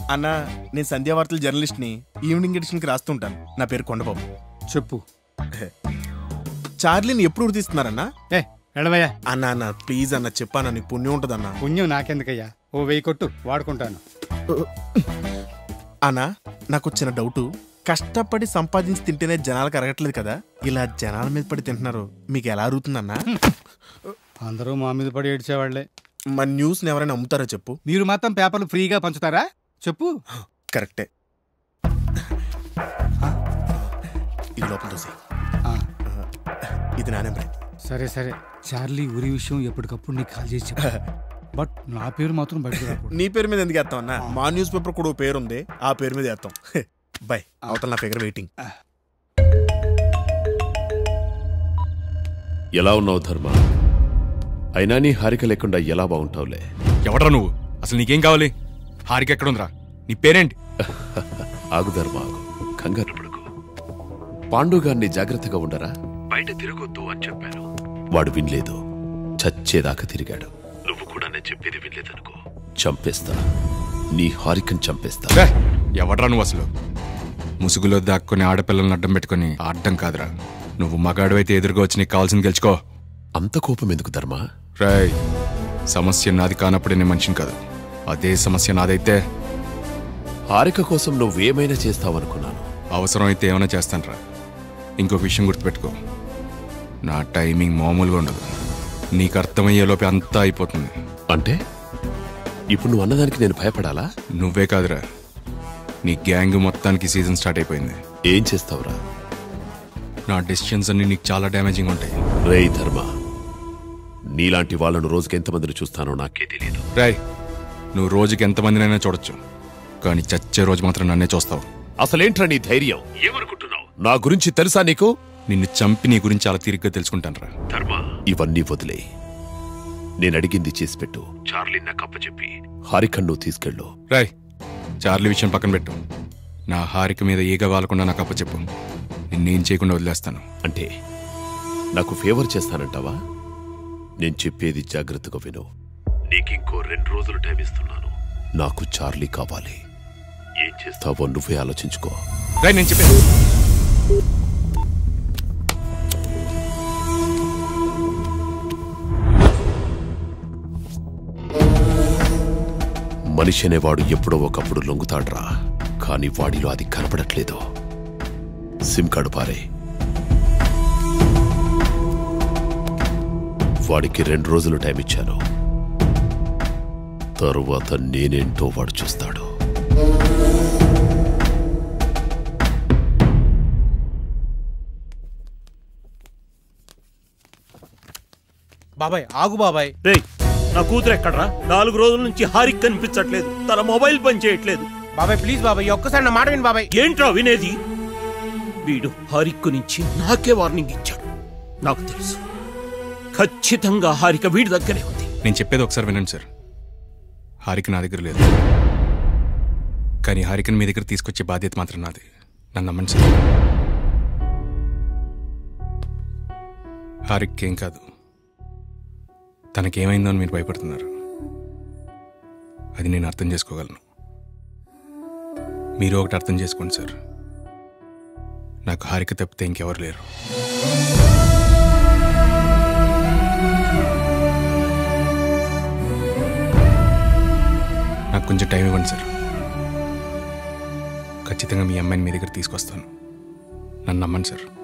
అన్న నేను సంధ్యావార్తల జర్నలిస్ట్ని ఈవినింగ్ ఎడిషన్కి రాస్తుంటాను నా పేరు కొండబాబు చెప్పు చార్లీని ఎప్పుడు గుర్తిస్తున్నారన్నా ఏ వెళ్ళవయ్యా అన్న అన్న ప్లీజ్ అన్న చెప్పానా నీకు పుణ్యం ఉంటుందన్న పుణ్యం నాకెందుకయ్యా ఓ వెయ్యి కొట్టు వాడుకుంటాను అన్న నాకు వచ్చిన డౌటు కష్టపడి సంపాదించి తింటేనే జనాలకు అరగట్లేదు కదా ఇలా జనాల మీద పడి తింటున్నారు మీకు ఎలా అరుగుతుందన్నా అందరూ మా మీద పడి ఏడ్చేవాళ్లే మన న్యూస్ని ఎవరైనా అమ్ముతారో చెప్పు మీరు మాత్రం పేపర్లు ఫ్రీగా పంచుతారా చెప్పు కరెక్టే ఇది లోపల చూసి ఆ, ఇది నా నెంబరే సరే సరే చార్లీ ఊరి విషయం ఎప్పటికప్పుడు నీకు కాల్ చేసి చెప్పు. బట్ నా పేరు మాత్రం బయటకు రాకూడదు నీ పేరు మీద ఎందుకు వేస్తాం అన్న మా న్యూస్ పేపర్ కూడా ఓ పేరు ఉంది ఆ పేరు మీద వేస్తాం బై అవతల నా ఫిగర్ వెయిటింగ్ ఎలా ఉన్నావు ధర్మ అయినా నీ హారిక లేకుండా ఎలా బాగుంటావులే ఎవడ్రా నువ్వు అసలు నీకేం కావాలి హారిక ఎక్కడుందిరా నీ పేరేంటి ఆగు ధర్మ ఆగు కంగారు పడుకు పాండు గారిని జాగ్రత్తగా ఉండరా బయట తిరగొద్దు అని చెప్పాను వాడు వినలేదు చచ్చేదాకా తిరిగాడు నువ్వు కూడా నేను చెప్పేది వినలేదనుకో చంపేస్తా నీ హారికని చంపేస్తా రే, ఎవడ్రా నువ్వు అసలు ముసుగులో దాక్కుని ఆడపిల్లల్ని అడ్డం పెట్టుకుని ఆడడం కాదురా నువ్వు మగాడు అయితే ఎదురుగా వచ్చి నీకు కావాల్సింది గెలుచుకో అంత కోపం ఎందుకు ధర్మ రాయ్ సమస్య నాది కానప్పుడే నేను మనిషిని కాదు అదే సమస్య నాదైతే హారిక కోసం నువ్వేమైనా చేస్తావనుకున్నాను అవసరం అయితే ఏమైనా చేస్తానురా ఇంకొక విషయం గుర్తుపెట్టుకో నా టైమింగ్ మామూలుగా ఉండదు నీకు అర్థమయ్యేలోపే అంతా అయిపోతుంది అంటే ఇప్పుడు నువ్వు అన్నదానికి నేను భయపడాలా నువ్వే కాదురా నీ గ్యాంగ్ మొత్తానికి సీజన్ స్టార్ట్ అయిపోయింది ఏం చేస్తావురా నా డెసిషన్స్ అన్ని నీకు చాలా డ్యామేజింగ్ ఉంటాయి రేయ్ ధర్మ నీలాంటి వాళ్ళను రోజుకి ఎంతమందిని చూస్తానో నాకే తెలియదు రాయ్ నువ్వు రోజుకి ఎంతమందినైనా చూడొచ్చు కానీ చచ్చే రోజు మాత్రం నన్నే చూస్తావు అసలేంట్రా నీ ధైర్యం ఏమనుకుంటున్నావు నా గురించి తెలుసా నీకు నిన్ను చంపి నీ గురించి చాలా తిరిగ్గా తెలుసుకుంటాను ధర్మ ఇవన్నీ వదిలే నేను అడిగింది చేసి పెట్టు చార్లీ నాకు అప్పచెప్పి హారికన్ నువ్వు తీసుకెళ్ళు రాయ్ చార్లీ విషయం పక్కన పెట్టు నా హారిక మీద ఈగ వాలకుండా నాకు అప్పచెప్పు నిన్నేం చేయకుండా వదిలేస్తాను అంటే నాకు ఫేవర్ చేస్తానంటావా నేను చెప్పేది జాగ్రత్తగా విను నీకింకో రెండు రోజులు టైం ఇస్తున్నాను నాకు చార్లీ కావాలి ఏం చేస్తావో నువ్వే ఆలోచించుకో రాయ్ నేను చెప్పాను మనిషి అనేవాడు ఎప్పుడో ఒకప్పుడు లొంగుతాడ్రా కానీ వాడిలో అది కనపడట్లేదు సిమ్ కార్డు పారే వాడికి రెండు రోజులు టైం ఇచ్చాను తరువాత నేనేంటో వాడు చూస్తాడు బాబాయ్ ఆగు బాబాయ్ రేయ్ నా కూతురు ఎక్కడ్రా నాలుగు రోజుల నుంచి హారిక్ కనిపించట్లేదు తన మొబైల్ పని చేయట్లేదు బాబాయ్ ప్లీజ్ బాబాయ్ ఈ ఒక్కసారి నా మాట విను బాబాయ్ ఏంట్రా వినేది వీడు హారిక్ నుంచి నాకే వార్నింగ్ ఇచ్చాడు నాకు తెలుసు ఖచ్చితంగా హారిక వీడి దగ్గరే ఉంది నేను చెప్పేది ఒకసారి వినండి సార్ హారిక నా దగ్గర లేదు కానీ హారికని మీ దగ్గర తీసుకొచ్చే బాధ్యత మాత్రం నాది నన్ను నమ్మండి సార్ హారిక్ ఏం కాదు తనకేమైందో అని మీరు భయపడుతున్నారు అది నేను అర్థం చేసుకోగలను మీరు ఒకటి అర్థం చేసుకోండి సార్ నాకు హారిక తప్పితే ఇంకెవరు లేరు నాకు కొంచెం టైం ఇవ్వండి సార్ ఖచ్చితంగా మీ అమ్మాయిని మీ దగ్గర తీసుకొస్తాను నన్ను నమ్మండి సార్